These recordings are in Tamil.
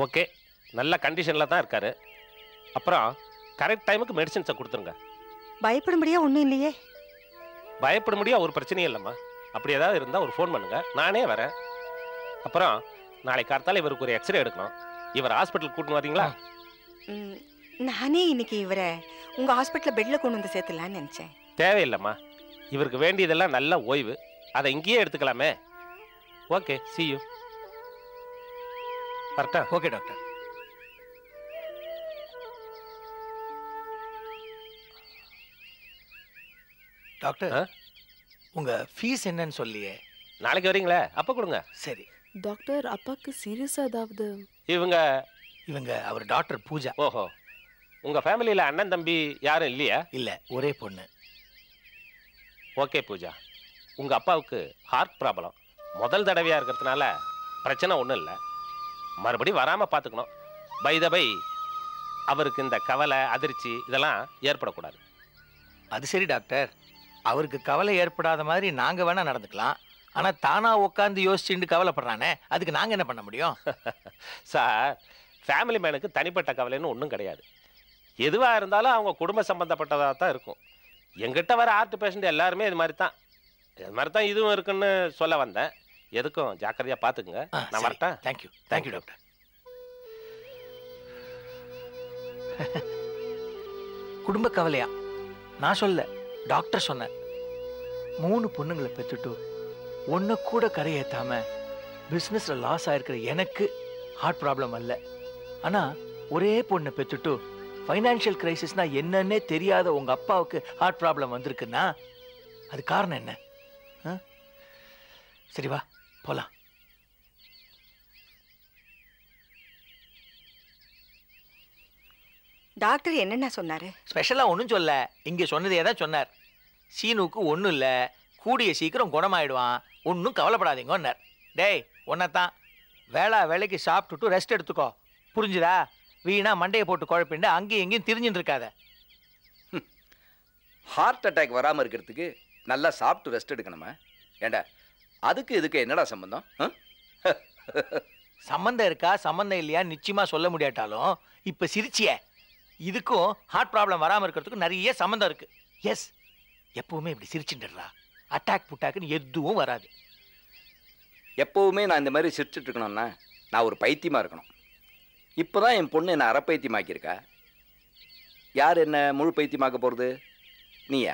ஓகே நல்ல கண்டிஷனில் தான் இருக்காரு அப்புறம் கரெக்ட் டைமுக்கு மெடிசின்ஸை கொடுத்துருங்க பயப்படும்படியா ஒண்ணும் இல்லையே பயப்பட முடியா ஒரு பிரச்சனையும் இல்லைம்மா அப்படி ஏதாவது இருந்தால் ஒரு ஃபோன் பண்ணுங்க நானே வரேன் அப்புறம் நாளைக்கு கார்த்தால இவருக்கு ஒரு எக்ஸ்ரே எடுக்கணும் இவர் ஹாஸ்பிட்டலுக்கு கூட்டின்னு வரீங்களா ம், நானே இன்னைக்கு இவரை உங்க ஹாஸ்பிட்டல்ல பெட்ல கொண்டு வந்து சேர்த்துலான்னு நினைச்சேன் தேவையில்லைம்மா இவருக்கு வேண்டியதெல்லாம் நல்ல ஓய்வு அதை இங்கேயே எடுத்துக்கலாமே ஓகே see you கரெக்டா ஓகே டாக்டர் டாக்டர் ஆ? உங்க ஃபீஸ் என்னன்னு சொல்லியே நாளைக்கு வரீங்களே அப்போ கொடுங்க சரி டாக்டர் அப்பாக்கு சீரியஸா ஏதாவது இவங்க இவங்க அவர் டாக்டர் பூஜா ஓஹோ உங்க ஃபேமிலியில் அண்ணன் தம்பி யாரும் இல்லையா இல்ல ஒரே பொண்ணு ஓகே பூஜா உங்க அப்பாவுக்கு ஹார்ட் ப்ராப்ளம் முதல் தடவையா இருக்கிறதுனால பிரச்சனை ஒன்றும் இல்லை மறுபடியும் வராம பார்த்துக்கணும் பை த பை அவருக்கு இந்த கவலை அதிர்ச்சி இதெல்லாம் ஏற்படக்கூடாது அது சரி டாக்டர் அவருக்கு கவலை ஏற்படாத மாதிரி நாங்க வேணா நடந்துக்கலாம் ஆனா தானா உட்காந்து யோசிச்சுட்டு கவலைப்படுறானே அதுக்கு நாங்க என்ன பண்ண முடியும் சார் ஃபேமிலி மேனுக்கு தனிப்பட்ட கவலைன்னு ஒன்றும் கிடையாது எதுவாக இருந்தாலும் அவங்க குடும்ப சம்பந்தப்பட்டதாக தான் இருக்கும் எங்கிட்ட வர ஹார்ட் பேஷண்ட் எல்லாருமே இது மாதிரி தான் இது மாதிரி தான் இதுவும் இருக்குன்னு சொல்ல வந்தேன் எதுக்கும் ஜாக்கிரதையாக பார்த்துக்குங்க நான் வரட்டா தேங்க்யூ தேங்க்யூ டாக்டர் குடும்ப கவலையா நான் சொல்ல டாக்டர் சொன்னேன் மூணு பொண்ணுங்களை பெற்றுட்டு ஒன்று கூட கரையேத்தாம பிஸ்னஸில் லாஸ் ஆயிருக்கிற எனக்கு ஹார்ட் ப்ராப்ளம் அல்ல ஆனால் ஒரே பொண்ணை பெற்றுட்டு ஃபைனான்ஷியல் கிரைசிஸ்னா என்னன்னே தெரியாத உங்க அப்பாவுக்கு ஹார்ட் ப்ராப்ளம் வந்திருக்குன்னா அது காரணம் என்ன ஆ? சரி வா போலாம் டாக்டர் என்னென்ன சொன்னாரு ஸ்பெஷலாக ஒன்றும் சொல்ல இங்கே சொன்னதே தான் சொன்னார் சீனுக்கு ஒன்றும் இல்லை கூடிய சீக்கிரம் குணமாயிடுவான் ஒன்றும் கவலைப்படாதீங்கன்னார் டேய் தான் வேளா வேலைக்கு சாப்பிட்டுட்டு ரெஸ்ட் எடுத்துக்கோ புரிஞ்சுதா வீணா மண்டையை போட்டு குழப்பிண்டு அங்கேயும் இங்கேயும் திரிஞ்சுட்டு இருக்காத ஹார்ட் அட்டாக் வராமல் இருக்கிறதுக்கு நல்லா சாப்பிட்டு ரெஸ்ட் எடுக்கணுமா ஏண்டா அதுக்கு இதுக்கு என்னடா சம்பந்தம் ஆ? சம்மந்தம் இருக்கா சம்மந்தம் இல்லையா நிச்சயமா சொல்ல முடியாட்டாலும் இப்போ சிரிச்சிய இதுக்கும் ஹார்ட் ப்ராப்ளம் வராமல் இருக்கிறதுக்கும் நிறைய சம்மந்தம் இருக்கு எஸ் எப்பவுமே இப்படி சிரிச்சுட்டுறா அட்டாக் புட்டாக்குன்னு எதுவும் வராது எப்போவுமே நான் இந்த மாதிரி சிரிச்சிட்டு இருக்கணும்னா நான் ஒரு பைத்தியமாக இருக்கணும் இப்போ தான் என் பொண்ணு என்னை அறப்பைத்தியமாக்கியிருக்கா யார் என்ன முழு பைத்தியமாக்க போகிறது நீயா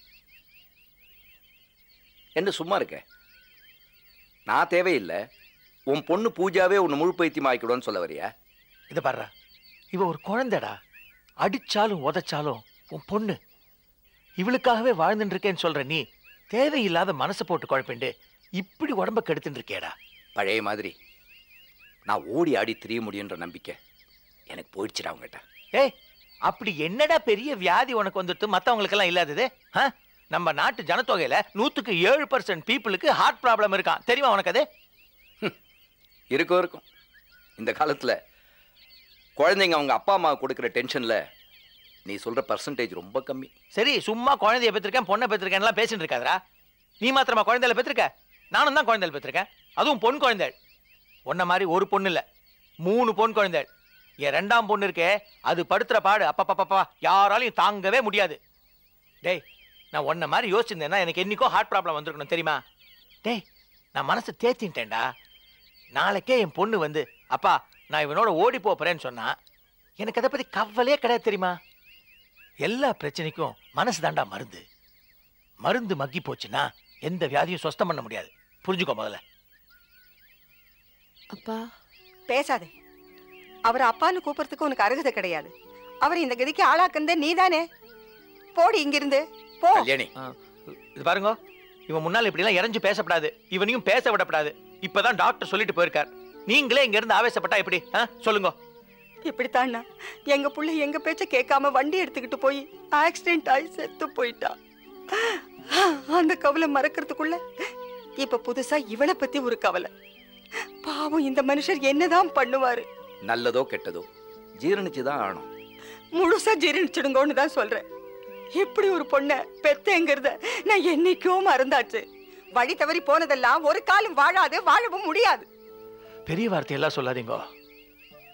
என்ன சும்மா இருக்க நான் தேவையில்லை உன் பொண்ணு பூஜாவே உன்னை முழு பைத்தியமாக்கிடும்னு சொல்ல வரியா இதை பாருடா இவ ஒரு குழந்தைடா அடிச்சாலும் உதைச்சாலும் உன் பொண்ணு இவளுக்காகவே வாழ்ந்துட்டு இருக்கேன்னு சொல்ற நீ தேவையில்லாத மனசை போட்டு குழப்பிண்டு இப்படி உடம்ப கெடுத்துட்டு இருக்கேடா பழைய மாதிரி நான் ஓடி ஆடி திரிய முடியுன்ற நம்பிக்கை எனக்கு போயிடுச்சுடா அவங்ககிட்ட ஏய் அப்படி என்னடா பெரிய வியாதி உனக்கு வந்துட்டு மற்றவங்களுக்கெல்லாம் இல்லாதது ஆ? நம்ம நாட்டு ஜனத்தொகையில நூத்துக்கு ஏழு பர்சன்ட் பீப்புளுக்கு ஹார்ட் ப்ராப்ளம் இருக்கான் தெரியுமா உனக்கு அது இருக்கும் இருக்கும் இந்த காலத்தில் குழந்தைங்க அவங்க அப்பா அம்மா கொடுக்குற டென்ஷனில் நீ சொல்கிற பர்சன்டேஜ் ரொம்ப கம்மி சரி சும்மா குழந்தைய பெற்றிருக்கேன் பொண்ணை பெற்றிருக்கேன்லாம் பேசிட்டு இருக்காதடா நீ மாத்திரமா குழந்தையில பெற்றிருக்க நானும் தான் குழந்தையில பெற்றிருக்கேன் அதுவும் பொன் குழந்தை உன்ன மாதிரி ஒரு பொண்ணு இல்ல மூணு பொன் குழந்தை என் ரெண்டாம் பொண்ணு இருக்கே அது படுத்துற பாடு அப்பப்பப்பா யாராலையும் தாங்கவே முடியாது டேய் நான் உன்ன மாதிரி யோசிச்சிருந்தேன்னா எனக்கு என்னைக்கோ ஹார்ட் ப்ராப்ளம் வந்திருக்கணும் தெரியுமா டேய் நான் மனசை தேத்தின்ட்டேன்டா நாளைக்கே என் பொண்ணு வந்து அப்பா நான் இவனோட ஓடி போறேன்னு சொன்னா எனக்கு அதை பத்தி கவலையே கிடையாது தெரியுமா எல்லா பிரச்சனைக்கும் மனசு தாண்டா மருந்து மருந்து மக்கி போச்சுன்னா எந்த வியாதியும் சுஸ்தம் பண்ண முடியாது புரிஞ்சுக்கோ முதல்ல அப்பா பேசாதே அவர் அப்பான்னு கூப்பிடுறதுக்கு உனக்கு அருகதை கிடையாது அவர் இந்த கதிக்கு ஆளாக்குனதே நீதானே போடி இங்கிருந்து போ கல்யாணி இது பாருங்க இவன் முன்னால் இப்படிலாம் இறஞ்சு பேசப்படாது இவனையும் பேச விடப்படாது இப்பதான் டாக்டர் சொல்லிட்டு போயிருக்கார் நீங்களே இங்க இருந்து ஆவேசப்பட்டா எப்படி ஆ? சொல்லுங்க இப்படித்தான்னா எங்க புள்ள எங்க பேச்ச கேட்காம வண்டி எடுத்துக்கிட்டு போய் ஆக்சிடென்ட் ஆகி செத்து போயிட்டா அந்த கவலை மறக்கிறதுக்குள்ள இப்ப புதுசா இவளை பத்தி ஒரு கவலை பாவம் இந்த மனுஷர் என்னதான் பண்ணுவாரு நல்லதோ கெட்டதோ ஜீரணிச்சு தான் ஆகணும் முழுசா ஜீரணிச்சிடுங்கன்னு தான் சொல்றேன் இப்படி ஒரு பொண்ண பெத்தேங்கிறத நான் என்னைக்கோ மறந்தாச்சு வழி தவறி போனதெல்லாம் ஒரு காலம் வாழாது வாழவும் முடியாது பெரிய வார்த்தையெல்லாம் சொல்லாதீங்க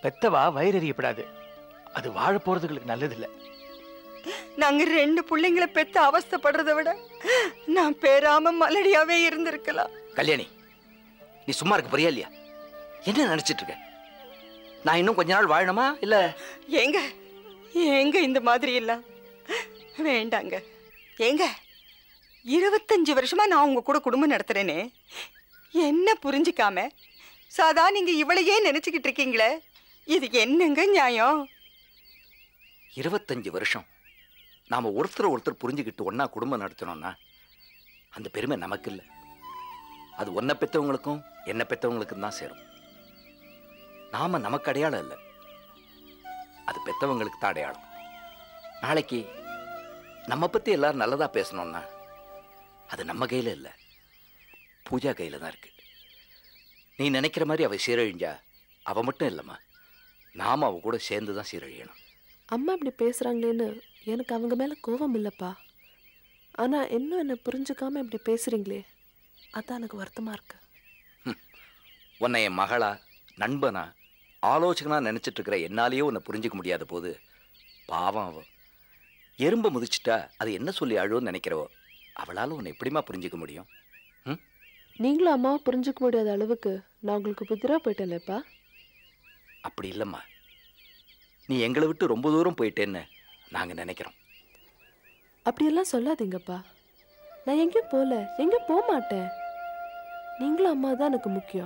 பெத்தவா வயிறறியப்படாது அது வாழ போறதுகளுக்கு நல்லது இல்ல நாங்க ரெண்டு பிள்ளைங்களை பெத்து அவஸ்தைப்படுறதை விட நான் பேராம மலடியாவே இருந்திருக்கலாம் கல்யாணி நீ சும்மா இருக்க போறியா இல்லையா என்ன நினைச்சிட்டு இருக்க நான் இன்னும் கொஞ்ச நாள் வாழணுமா இல்ல ஏங்க ஏங்க இந்த மாதிரி எல்லாம் வேண்டாங்க ஏங்க இருபத்தஞ்சு வருஷமா நான் உங்க கூட குடும்பம் நடத்துறேனே என்ன புரிஞ்சுக்காம சாதா நீங்க இவளையே நினைச்சுக்கிட்டு இருக்கீங்களே இது என்னங்க நியாயம் இருபத்தஞ்சு வருஷம் நாம ஒருத்தர் ஒருத்தர் புரிஞ்சுக்கிட்டு ஒண்ணா குடும்பம் நடத்தினோம்னா அந்த பெருமை நமக்கு இல்லை அது ஒன்றை பெற்றவங்களுக்கும் என்ன பெற்றவங்களுக்கும் தான் சேரும் நாம நமக்கு அடையாளம் இல்லை அது பெற்றவங்களுக்கு தான் அடையாளம் நாளைக்கு நம்ம பத்தி எல்லாரும் நல்லதா பேசணும்னா அது நம்ம கையில இல்லை பூஜா கையில தான் இருக்கு நீ நினைக்கிற மாதிரி அவ சீரழிஞ்சா அவ மட்டும் இல்லைம்மா நாம அவ கூட சேர்ந்து தான் சீரழியணும் அம்மா இப்படி பேசுறாங்களேன்னு எனக்கு அவங்க மேல கோபம் இல்லப்பா ஆனா இன்னும் என்ன புரிஞ்சுக்காம இப்படி பேசுறீங்களே அதான் எனக்கு வருத்தமா இருக்கு உன்னை என் மகளா நண்பனா ஆலோசகனா நினைச்சிட்டு இருக்கிற என்னாலேயே உன்னை புரிஞ்சுக்க முடியாத போது பாவம் அவ எறும்பை முதிச்சிட்டா அது என்ன சொல்லி அழுன்னு நினைக்கிறவோ அவளால உன்னை எப்படிம்மா புரிஞ்சுக்க முடியும் நீங்களும் அம்மாவை புரிஞ்சுக்க முடியாத அளவுக்கு நான் உங்களுக்கு புத்திரா போயிட்டேனேப்பா அப்படி இல்லைம்மா நீ எங்களை விட்டு ரொம்ப தூரம் போயிட்டேன்னு நாங்கள் நினைக்கிறோம் அப்படியெல்லாம் சொல்லாதீங்கப்பா நான் எங்கேயும் போகல எங்கேயும் போக மாட்டேன் நீங்களும் அம்மா தான் எனக்கு முக்கியம்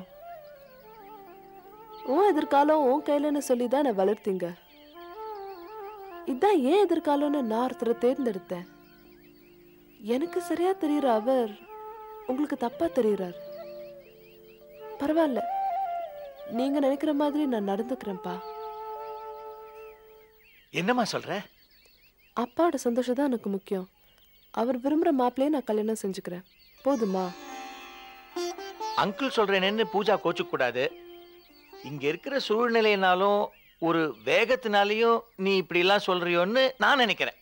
உன் எதிர்காலம் உன் கையிலன்னு சொல்லி தான் நான் வளர்த்தீங்க இதான் ஏன் எதிர்காலம்னு நான் ஒருத்தரை தேர்ந்தெடுத்தேன் எனக்கு சரியா தெரியுற அவர் உங்களுக்கு தப்பா தெரியுறார் பரவாயில்ல நீங்க நினைக்கிற மாதிரி நான் நடந்துக்கிறேன்ப்பா என்னம்மா சொல்ற அப்பாவோட சந்தோஷம் தான் எனக்கு முக்கியம் அவர் விரும்புகிற மாப்பிள்ளையே நான் கல்யாணம் செஞ்சுக்கிறேன் போதுமா அங்கிள் சொல்றேன்னு பூஜா கோச்சுக்க கூடாது இங்க இருக்கிற சூழ்நிலையினாலும் ஒரு வேகத்தினாலையும் நீ இப்படி எல்லாம் சொல்றியோன்னு நான் நினைக்கிறேன்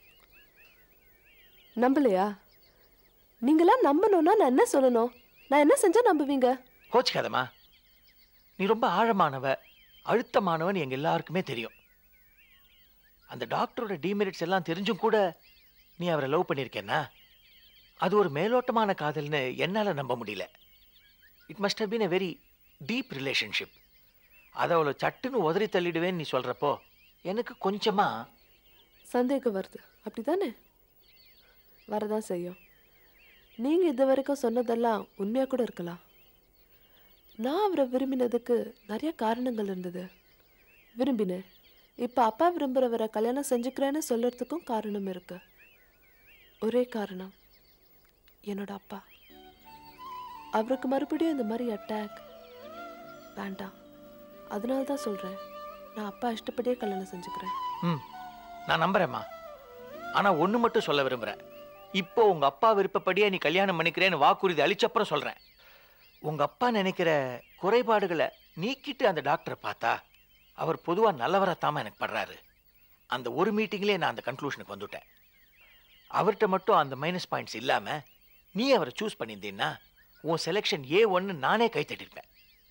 நம்பலையா நீங்களாம் நம்பணும்னா நான் என்ன சொல்லணும் நான் என்ன செஞ்சா நம்புவீங்க கோச்சிக்காதம்மா நீ ரொம்ப ஆழமானவ அழுத்தமானவன் எங்க எல்லாருக்குமே தெரியும் அந்த டாக்டரோட டிமெரிட்ஸ் எல்லாம் தெரிஞ்சும் கூட நீ அவரை லவ் பண்ணியிருக்கேன்னா அது ஒரு மேலோட்டமான காதல்னு என்னால நம்ப முடியல it must have been a very deep relationship அதை அவ்வளோ சட்டுன்னு உதறி தள்ளிடுவேன்னு நீ சொல்றப்போ எனக்கு கொஞ்சமா சந்தேகம் வருது அப்படிதானே வரதான் செய்யும் நீங்கள் இது வரைக்கும் சொன்னதெல்லாம் உண்மையாக கூட இருக்கலாம் நான் அவரை விரும்பினதுக்கு நிறைய காரணங்கள் இருந்தது விரும்பினேன் இப்போ அப்பா விரும்புகிறவரை கல்யாணம் செஞ்சுக்கிறேன்னு சொல்கிறதுக்கும் காரணம் இருக்கு ஒரே காரணம் என்னோட அப்பா அவருக்கு மறுபடியும் இந்த மாதிரி அட்டாக் வேண்டாம் அதனால தான் சொல்கிறேன் நான் அப்பா இஷ்டப்படியே கல்யாணம் செஞ்சுக்கிறேன் ம் நான் நம்புறேம்மா ஆனா ஒண்ணு மட்டும் சொல்ல விரும்புறேன் இப்போ உங்க அப்பா விருப்பப்படியே நீ கல்யாணம் பண்ணிக்கிறேன்னு வாக்குறுதி அளிச்சப்புறம் சொல்றேன் உங்க அப்பா நினைக்கிற குறைபாடுகளை நீக்கிட்டு அந்த டாக்டரை பார்த்தா அவர் பொதுவா நல்லவராத்தாம எனக்கு படுறாரு அந்த ஒரு மீட்டிங்லேயே நான் அந்த கன்க்ளூஷனுக்கு வந்துட்டேன் அவர்கிட்ட மட்டும் அந்த மைனஸ் பாயிண்ட்ஸ் இல்லாம நீ அவரை சூஸ் பண்ணியிருந்தீன்னா உன் செலெக்ஷன் ஏ ஒன்னு நானே கை தட்டிருப்பேன்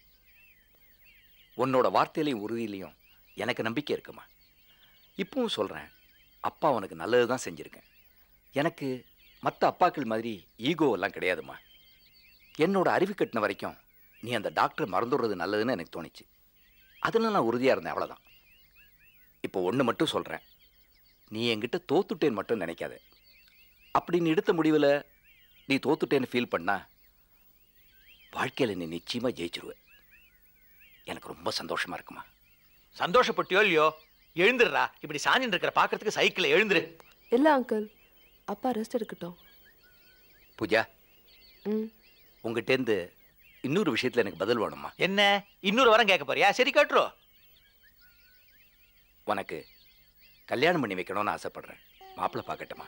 உன்னோட வார்த்தையிலையும் உறுதியிலையும் எனக்கு நம்பிக்கை இருக்குமா இப்பவும் சொல்கிறேன் அப்பா உனக்கு நல்லது தான் செஞ்சுருக்கேன் எனக்கு மற்ற அப்பாக்கள் மாதிரி ஈகோ எல்லாம் கிடையாதும்மா என்னோட அறிவு கட்டின வரைக்கும் நீ அந்த டாக்டரை மறந்துடுறது நல்லதுன்னு எனக்கு தோணுச்சு அதில் நான் உறுதியாக இருந்தேன் அவ்வளோதான் இப்போ ஒன்று மட்டும் சொல்கிறேன் நீ என்கிட்ட தோத்துட்டேன்னு மட்டும் நினைக்காத அப்படி நீ எடுத்த முடிவில் நீ தோத்துட்டேன்னு ஃபீல் பண்ணா வாழ்க்கையில் நீ நிச்சயமாக ஜெயிச்சிருவ எனக்கு ரொம்ப சந்தோஷமா இருக்குமா சந்தோஷப்பட்டியோ இல்லையோ எழுந்துடுறா இப்படி சாஞ்சின்னு இருக்கிற பார்க்கறதுக்கு சைக்கிளை எழுந்துரு இல்லை அங்கிள் அப்பா ரெஸ்ட் எடுக்கட்டும் பூஜா ம் உங்ககிட்டேருந்து இன்னொரு விஷயத்தில் எனக்கு பதில் வேணுமா என்ன இன்னொரு வாரம் கேட்க போறியா சரி கேட்டுரும் உனக்கு கல்யாணம் பண்ணி வைக்கணும்னு ஆசைப்படுறேன் மாப்பிள்ளை பார்க்கட்டுமா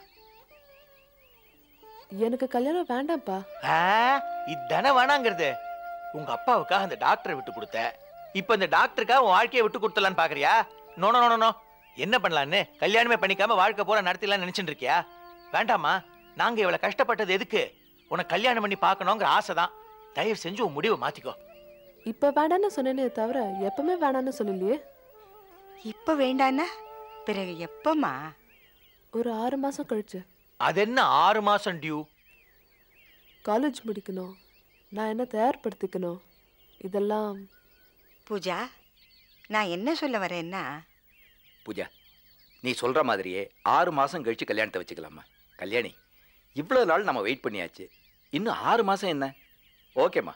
எனக்கு கல்யாணம் வேண்டாம்ப்பா ஆ, இதானே வேணாங்கிறது உங்க அப்பாவுக்காக அந்த டாக்டரை விட்டு கொடுத்த இப்ப இந்த டாக்டருக்காக உன் வாழ்க்கையை விட்டு கொடுத்தலான்னு பாக்குறியா நோ நோ நோ நோ என்ன பண்ணலான்னு கல்யாணமே பண்ணிக்காம வாழ்க்கை பூரா நடத்திடலாம்னு நினைச்சிட்டு இருக்கியா வேண்டாமா நாங்க இவ்வளவு கஷ்டப்பட்டது எதுக்கு உனக்கு கல்யாணம் பண்ணி பார்க்கணுங்கிற ஆசை தான் தயவு செஞ்சு உன் முடிவை மாத்திக்கோ இப்போ வேண்டான்னு சொன்னேனே தவிர எப்பவுமே வேணான்னு சொல்லலையே இப்ப வேண்டான்னா பிறகு எப்பமா ஒரு ஆறு மாதம் கழிச்சு அது என்ன ஆறு மாசம் டியூ காலேஜ் முடிக்கணும் நான் என்ன தயார்படுத்திக்கணும் இதெல்லாம் பூஜா நான் என்ன சொல்ல வரேன்னா பூஜா நீ சொல்ற மாதிரியே ஆறு மாசம் கழிச்சு கல்யாணத்தை வச்சுக்கலாமா கல்யாணி இவ்வளோ நாள் நம்ம வெயிட் பண்ணியாச்சு இன்னும் ஆறு மாசம் என்ன ஓகேம்மா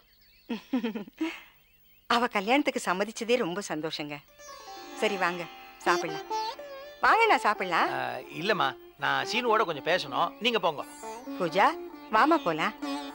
அவ கல்யாணத்துக்கு சம்மதிச்சதே ரொம்ப சந்தோஷங்க சரி வாங்க சாப்பிடலாம் வாங்க நான் சாப்பிடலாம் அஹ், இல்லம்மா நான் சீனுவோட கொஞ்சம் பேசணும் நீங்க போங்க பூஜா வாமா போலாம்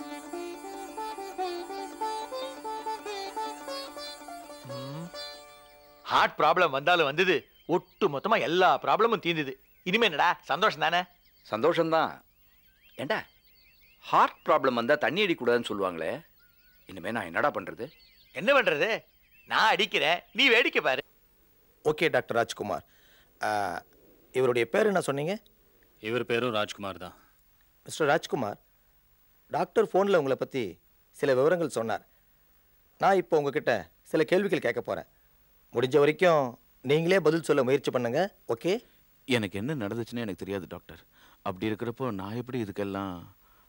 ஹார்ட் ப்ராப்ளம் வந்தாலும் வந்தது ஒட்டு மொத்தமா எல்லா ப்ராப்ளமும் தீர்ந்தது இனிமே என்னடா சந்தோஷம் தானே சந்தோஷம்தான் ஏண்டா ஹார்ட் ப்ராப்ளம் வந்தால் தண்ணி அடிக்கூடாதுன்னு சொல்லுவாங்களே இனிமே நான் என்னடா பண்ணுறது என்ன பண்றது நான் அடிக்கிறேன் நீ வேடிக்கை பாரு ஓகே டாக்டர் ராஜ்குமார் ஆ, இவருடைய பேர் என்ன சொன்னீங்க இவர் பேரும் ராஜ்குமார் தான் மிஸ்டர் ராஜ்குமார் டாக்டர் ஃபோனில் உங்களை பற்றி சில விவரங்கள் சொன்னார் நான் இப்போ உங்ககிட்ட சில கேள்விகள் கேட்க போகிறேன் முடிஞ்ச வரைக்கும் நீங்களே பதில் சொல்ல முயற்சி பண்ணுங்க ஓகே எனக்கு என்ன நடந்துச்சுன்னு எனக்கு தெரியாது டாக்டர் அப்படி இருக்கிறப்போ நான் எப்படி இதுக்கெல்லாம்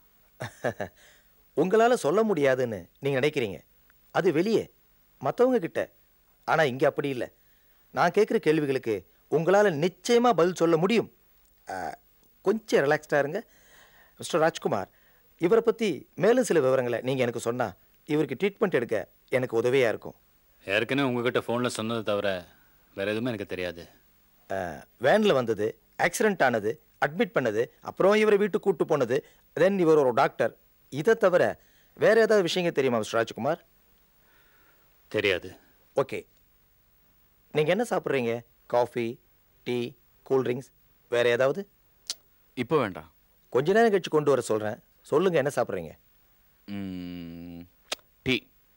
உங்களால் சொல்ல முடியாதுன்னு நீங்கள் நினைக்கிறீங்க அது வெளியே மற்றவங்க கிட்ட ஆனால் இங்கே அப்படி இல்லை நான் கேட்குற கேள்விகளுக்கு உங்களால் நிச்சயமாக பதில் சொல்ல முடியும் ஆ, கொஞ்சம் ரிலாக்ஸ்டாக இருங்க மிஸ்டர் ராஜ்குமார் இவரை பற்றி மேலும் சில விவரங்களை நீங்கள் எனக்கு சொன்னால் இவருக்கு ட்ரீட்மெண்ட் எடுக்க எனக்கு உதவியாக இருக்கும் ஏற்கனவே உங்ககிட்ட ஃபோனில் சொன்னதை தவிர வேற எதுவுமே எனக்கு தெரியாது வேனில் வந்தது ஆக்சிடென்ட் ஆனது அட்மிட் பண்ணது அப்புறம் இவரை வீட்டுக்கு கூட்டு போனது தென் இவர் ஒரு டாக்டர் இதை தவிர வேற ஏதாவது விஷயங்கள் தெரியுமா மிஸ்டர் ராஜ்குமார் தெரியாது ஓகே நீங்கள் என்ன சாப்பிட்றீங்க காஃபி டீ கூல்ட்ரிங்க்ஸ் வேற ஏதாவது இப்போ வேண்டாம் கொஞ்ச நேரம் கழிச்சு கொண்டு வர சொல்கிறேன் சொல்லுங்கள் என்ன சாப்பிட்றீங்க ம், டீ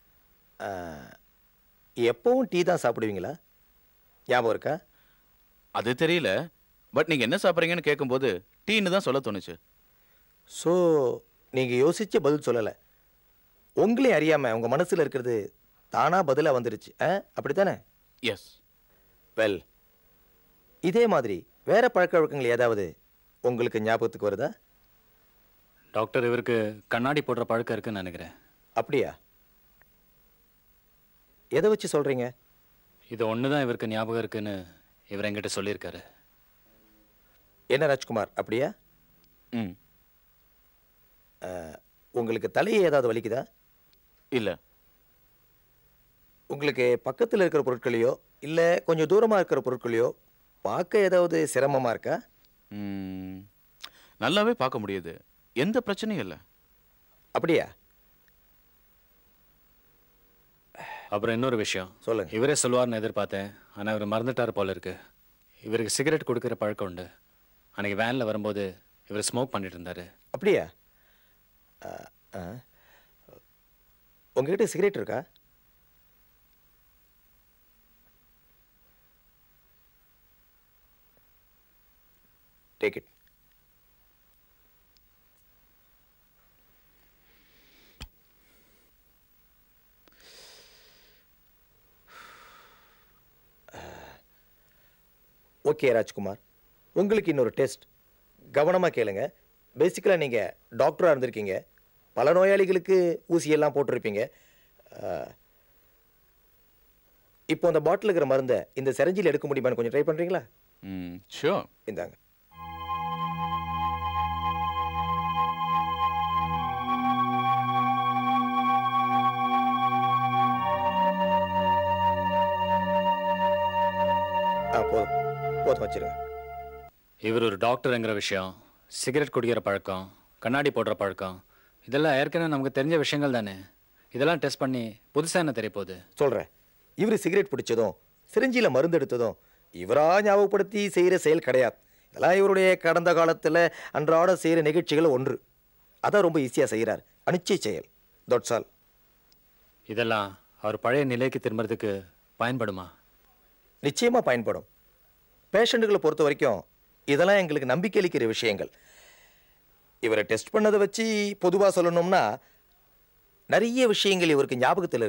எப்பவும் டீ தான் சாப்பிடுவீங்களா ஞாபகம் இருக்கா அது தெரியல பட் நீங்கள் என்ன சாப்பிட்றீங்கன்னு கேட்கும்போது டீன்னு தான் சொல்ல தோணுச்சு ஸோ நீங்கள் யோசிச்ச பதில் சொல்லலை உங்களையும் அறியாமல் உங்கள் மனசில் இருக்கிறது தானாக பதிலாக வந்துருச்சு ஆ அப்படி தானே எஸ் வெல் இதே மாதிரி வேற பழக்க வழக்கங்கள் ஏதாவது உங்களுக்கு ஞாபகத்துக்கு வருதா டாக்டர் இவருக்கு கண்ணாடி போடுற பழக்கம் இருக்குன்னு நினைக்கிறேன் அப்படியா எதை வச்சு சொல்கிறீங்க இது ஒன்று தான் இவருக்கு ஞாபகம் இருக்குன்னு இவர் என்கிட்ட சொல்லியிருக்காரு என்ன ராஜ்குமார் அப்படியா ம் உங்களுக்கு தலையை ஏதாவது வலிக்குதா இல்லை உங்களுக்கு பக்கத்தில் இருக்கிற பொருட்களையோ இல்லை கொஞ்சம் தூரமாக இருக்கிற பொருட்களையோ பார்க்க ஏதாவது சிரமமாக இருக்கா ம், நல்லாவே பார்க்க முடியுது எந்த பிரச்சனையும் இல்லை அப்படியா அப்புறம் இன்னொரு விஷயம் சொல்லுங்க. இவரே சொல்லுவார்னு எதிர்பார்த்தேன் ஆனால் இவர் மறந்துட்டார் போல இருக்கு இவருக்கு சிகரெட் கொடுக்குற பழக்கம் உண்டு அன்னைக்கு வேனில் வரும்போது இவர் ஸ்மோக் பண்ணிட்டு இருந்தாரு அப்படியா ஆ, ஆ. உங்ககிட்ட சிகரெட் இருக்கா டேக் இட் ஓகே ராஜ்குமார் உங்களுக்கு இன்னொரு டெஸ்ட் கவனமாக கேளுங்க பேசிக்கலாக நீங்கள் டாக்டராக இருந்திருக்கீங்க பல நோயாளிகளுக்கு ஊசியெல்லாம் போட்டிருப்பீங்க அஹ், இப்போ அந்த பாட்டில் இருக்கிற மருந்தை இந்த செரஞ்சில் எடுக்க முடியுமான்னு கொஞ்சம் ட்ரை பண்ணுறீங்களா ம் ஷியோர் இந்தாங்க ஆ போதும் போதும் வச்சிருங்க இவர் ஒரு டாக்டருங்கிற விஷயம் சிகரெட் குடிக்கிற பழக்கம் கண்ணாடி போடுற பழக்கம் இதெல்லாம் ஏற்கனவே நமக்கு தெரிஞ்ச விஷயங்கள் தானே இதெல்லாம் டெஸ்ட் பண்ணி புதுசாக என்ன தெரிய போகுது சொல்கிறேன் இவர் சிகரெட் பிடிச்சதும் சிரிஞ்சியில் மருந்து எடுத்ததும் இவரா ஞாபகப்படுத்தி செய்கிற செயல் கிடையாது இதெல்லாம் இவருடைய கடந்த காலத்தில் அன்றாட செய்கிற நிகழ்ச்சிகள் ஒன்று அதான் ரொம்ப ஈஸியாக செய்கிறார் அனிச்சை செயல் தொட்சால் இதெல்லாம் அவர் பழைய நிலைக்கு திரும்புறதுக்கு பயன்படுமா நிச்சயமாக பயன்படும் பேஷண்ட்டுகளை பொறுத்த வரைக்கும் இதெல்லாம் எங்களுக்கு நம்பிக்கை அளிக்கிற விஷயங்கள் இவரை டெஸ்ட் பண்ணதை வச்சு பொதுவாக சொல்லணும்னா நிறைய விஷயங்கள் இவருக்கு ஞாபகத்தில் இருக்கு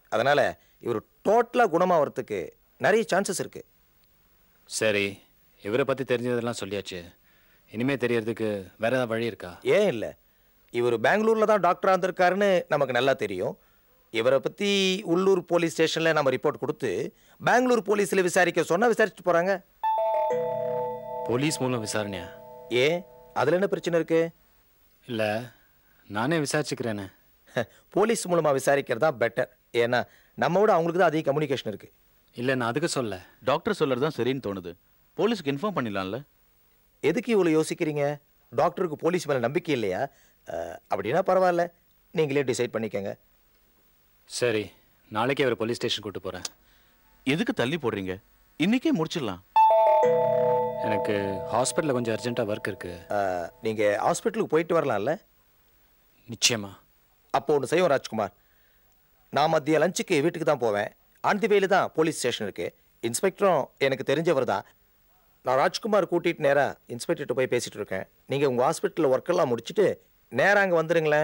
அதனால் இவர் டோட்டலாக குணமாகறதுக்கு நிறைய சான்சஸ் இருக்குது சரி இவரை பற்றி தெரிஞ்சதெல்லாம் சொல்லியாச்சு இனிமே தெரியறதுக்கு வேற ஏதாவது வழி இருக்கா ஏன் இல்லை இவர் பெங்களூரில் தான் டாக்டராக இருந்திருக்காருன்னு நமக்கு நல்லா தெரியும் இவரை பற்றி உள்ளூர் போலீஸ் ஸ்டேஷனில் நம்ம ரிப்போர்ட் கொடுத்து பெங்களூர் போலீஸில் விசாரிக்க சொன்னால் விசாரிச்சுட்டு போகிறாங்க போலீஸ் மூலம் விசாரணையா ஏன் அதில் என்ன பிரச்சனை இருக்கு இல்லை நானே விசாரிச்சுக்கிறேனே போலீஸ் மூலமாக விசாரிக்கிறது தான் பெட்டர் ஏன்னா நம்ம விட அவங்களுக்கு தான் அதிக கம்யூனிகேஷன் இருக்குது இல்லை நான் அதுக்கு சொல்ல டாக்டர் சொல்லறது தான் சரின்னு தோணுது போலீஸ்க்கு இன்ஃபார்ம் பண்ணிடலாம்ல எதுக்கு இவ்வளோ யோசிக்கிறீங்க டாக்டருக்கு போலீஸ் மேலே நம்பிக்கை இல்லையா அஹ், அப்படின்னா பரவாயில்ல நீங்களே டிசைட் பண்ணிக்கங்க சரி நாளைக்கே அவரை போலீஸ் ஸ்டேஷன் கூட்டு போகிறேன் எதுக்கு தள்ளி போடுறீங்க இன்னைக்கே முடிச்சிடலாம் எனக்கு ஹாஸ்பிட்டலில் கொஞ்சம் அர்ஜென்ட்டாக ஒர்க் இருக்கு நீங்கள் ஹாஸ்பிட்டலுக்கு போயிட்டு வரலாம்ல நிச்சயமா அப்போ ஒன்று செய்வோம் ராஜ்குமார் நான் மதிய லஞ்சுக்கு வீட்டுக்கு தான் போவேன் ஆண்டி வேலு தான் போலீஸ் ஸ்டேஷன் இருக்கு இன்ஸ்பெக்டரும் எனக்கு தெரிஞ்சவர் தான் நான் ராஜ்குமார் கூட்டிகிட்டு நேராக இன்ஸ்பெக்டர்கிட்ட போய் பேசிட்டு இருக்கேன் நீங்கள் உங்கள் ஹாஸ்பிட்டலில் ஒர்க்கெல்லாம் முடிச்சுட்டு நேராக அங்கே வந்துடுங்களேன்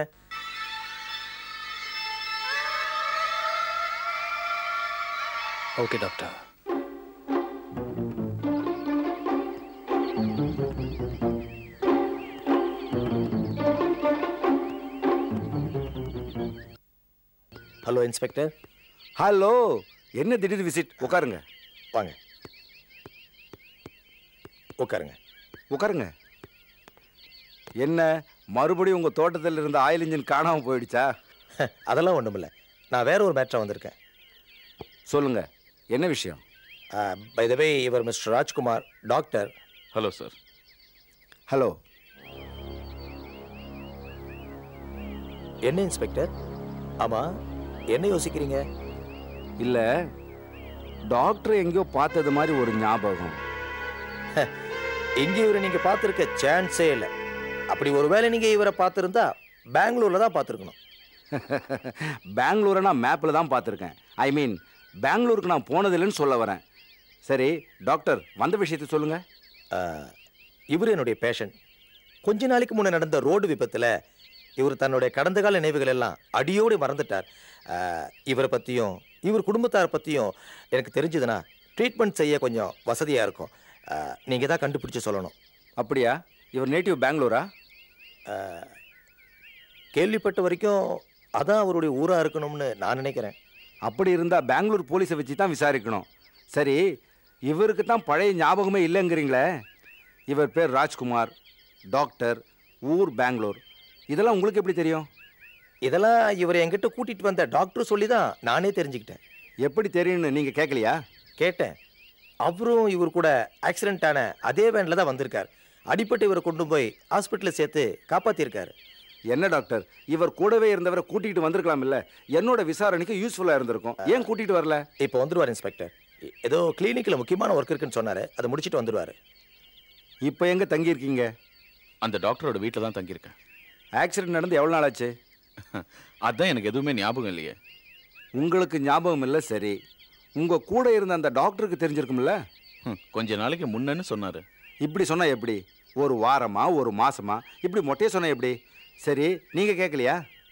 okay doctor hello inspector hello என்ன திடீர் விசிட் உட்காருங்க வாங்க உட்காருங்க உட்காருங்க என்ன மறுபடியும் உங்கள் தோட்டத்தில் இருந்த ஆயில் இன்ஜின் காணாமல் போயிடுச்சா அதெல்லாம் ஒன்றுமில்ல நான் வேற ஒரு மேட்டராக வந்திருக்கேன் சொல்லுங்க என்ன விஷயம் பை த வே இவர் mister Rajkumar doctor hello sir hello என்ன இன்ஸ்பெக்டர் ஆமாம் என்ன யோசிக்கிறீங்க இல்லை டாக்டர் எங்கேயோ பார்த்தது மாதிரி ஒரு ஞாபகம் இங்கே இவரை நீங்கள் பார்த்துருக்க சான்ஸே இல்லை அப்படி ஒருவேளை நீங்கள் இவரை பார்த்துருந்தா பெங்களூரில் தான் பார்த்துருக்கணும் பெங்களூரை நான் மேப்பில் தான் பார்த்துருக்கேன் ஐ மீன் பெங்களூருக்கு நான் போனதில்லைன்னு சொல்ல வரேன் சரி டாக்டர் வந்த விஷயத்தை சொல்லுங்கள் இவர் என்னுடைய பேஷண்ட் கொஞ்ச நாளைக்கு முன்னே நடந்த ரோடு விபத்தில் இவர் தன்னுடைய கடந்த கால நினைவுகள் எல்லாம் அடியோடு மறந்துட்டார் அஹ், இவரை பற்றியும் இவர் குடும்பத்தார் பற்றியும் எனக்கு தெரிஞ்சதுன்னா ட்ரீட்மெண்ட் செய்ய கொஞ்சம் வசதியாக இருக்கும் நீங்கள் தான் கண்டுபிடிச்சு சொல்லணும் அப்படியா இவர் நேட்டிவ் பெங்களூரா அஹ், கேள்விப்பட்ட வரைக்கும் அதான் அவருடைய ஊராக இருக்கணும்னு நான் நினைக்கிறேன் அப்படி இருந்தால் பெங்களூர் போலீஸை வச்சு தான் விசாரிக்கணும் சரி இவருக்கு தான் பழைய ஞாபகமே இல்லைங்கிறீங்களே இவர் பேர் ராஜ்குமார் டாக்டர் ஊர் பெங்களூர் இதெல்லாம் உங்களுக்கு எப்படி தெரியும் இதெல்லாம் இவரை என்கிட்ட கூட்டிகிட்டு வந்த டாக்டர் சொல்லி தான் நானே தெரிஞ்சுக்கிட்டேன் எப்படி தெரியும்னு நீங்கள் கேட்கலையா கேட்டேன் அவரும் இவர் கூட ஆக்சிடென்ட் ஆன அதே வேனில் தான் வந்திருக்கார் அடிப்பட்டு இவரை கொண்டு போய் ஹாஸ்பிட்டலில் சேர்த்து காப்பாற்றிருக்காரு என்ன டாக்டர் இவர் கூடவே இருந்தவரை கூட்டிகிட்டு வந்திருக்கலாம் இல்ல என்னோட விசாரணைக்கு யூஸ்ஃபுல்லாக இருந்திருக்கும் ஏன் கூட்டிகிட்டு வரல இப்போ வந்துருவார் இன்ஸ்பெக்டர் எ- ஏதோ கிளினிக்கில் முக்கியமான ஒர்க் இருக்குன்னு சொன்னார் அதை முடிச்சிட்டு வந்துருவார் இப்போ எங்கே தங்கியிருக்கீங்க அந்த டாக்டரோட வீட்டில் தான் தங்கியிருக்கேன் ஆக்சிடென்ட் நடந்து எவ்வளோ நாள் ஆச்சு அதான் எனக்கு எதுவுமே ஞாபகம் இல்லையே உங்களுக்கு ஞாபகம் இல்லை சரி உங்கள் கூட இருந்த அந்த டாக்டருக்கு தெரிஞ்சிருக்கும்ல ஹம், கொஞ்ச நாளைக்கு முன்னன்னு சொன்னார் இப்படி சொன்னா எப்படி ஒரு வாரமா ஒரு மாசமா இப்படி மொட்டையை சொன்னா எப்படி சரி நீங்க கேட்கலையா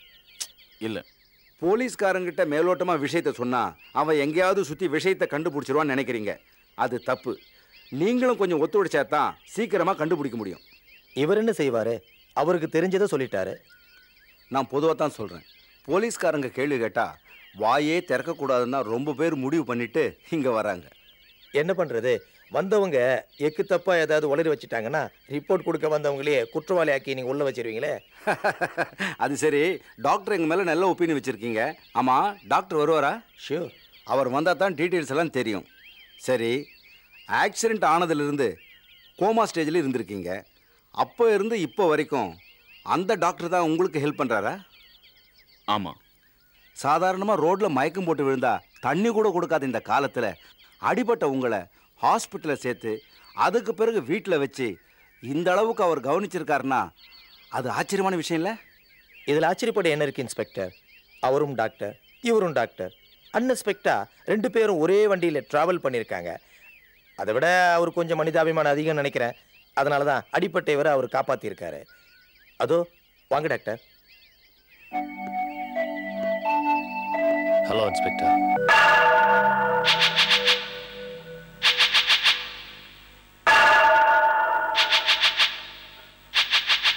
இல்லை போலீஸ்காரங்கிட்ட மேலோட்டமா விஷயத்த சொன்னா அவன் எங்கேயாவது சுத்தி விஷயத்தை கண்டுபிடிச்சிருவான்னு நினைக்கிறீங்க அது தப்பு நீங்களும் கொஞ்சம் ஒத்துழைச்சா தான் சீக்கிரமா கண்டுபிடிக்க முடியும் இவர் என்ன செய்வார் அவருக்கு தெரிஞ்சதை சொல்லிட்டாரு நான் பொதுவாக தான் சொல்கிறேன் போலீஸ்காரங்க கேள்வி கேட்டால் வாயே திறக்கக்கூடாதுன்னு தான் ரொம்ப பேர் முடிவு பண்ணிட்டு இங்கே வராங்க என்ன பண்ணுறது வந்தவங்க எக்கு தப்பாக ஏதாவது உளறி வச்சுட்டாங்கன்னா ரிப்போர்ட் கொடுக்க வந்தவங்களையே குற்றவாளி ஆக்கி நீங்கள் உள்ளே வச்சிருவீங்களே அது சரி டாக்டர் எங்கள் மேலே நல்ல ஒப்பீனியன் வச்சுருக்கீங்க ஆமாம் டாக்டர் வருவாரா ஷியூர் அவர் வந்தால் தான் டீட்டெயில்ஸ் எல்லாம் தெரியும் சரி ஆக்சிடெண்ட் ஆனதுலேருந்து கோமா ஸ்டேஜில் இருந்திருக்கீங்க அப்போ இருந்து இப்போ வரைக்கும் அந்த டாக்டர் தான் உங்களுக்கு ஹெல்ப் பண்ணுறாரா ஆமாம் சாதாரணமாக ரோட்டில் மயக்கம் போட்டு விழுந்தா தண்ணி கூட கொடுக்காத இந்த காலத்தில் அடிபட்ட உங்களை ஹாஸ்பிட்டலில் சேர்த்து அதுக்கு பிறகு வீட்டில் வச்சு இந்த அளவுக்கு அவர் கவனிச்சிருக்காருன்னா அது ஆச்சரியமான விஷயம் இல்லை இதில் ஆச்சரியப்பட என்ன இருக்கு இன்ஸ்பெக்டர் அவரும் டாக்டர் இவரும் டாக்டர் அன்எக்ஸ்பெக்டா ரெண்டு பேரும் ஒரே வண்டியில் ட்ராவல் பண்ணியிருக்காங்க அதை விட அவர் கொஞ்சம் மனிதாபிமானம் அதிகம் நினைக்கிறேன் அதனால தான் அடிப்பட்ட இவரை அவர் காப்பாற்றியிருக்காரு அதோ வாங்க டாக்டர் ஹலோ இன்ஸ்பெக்டர்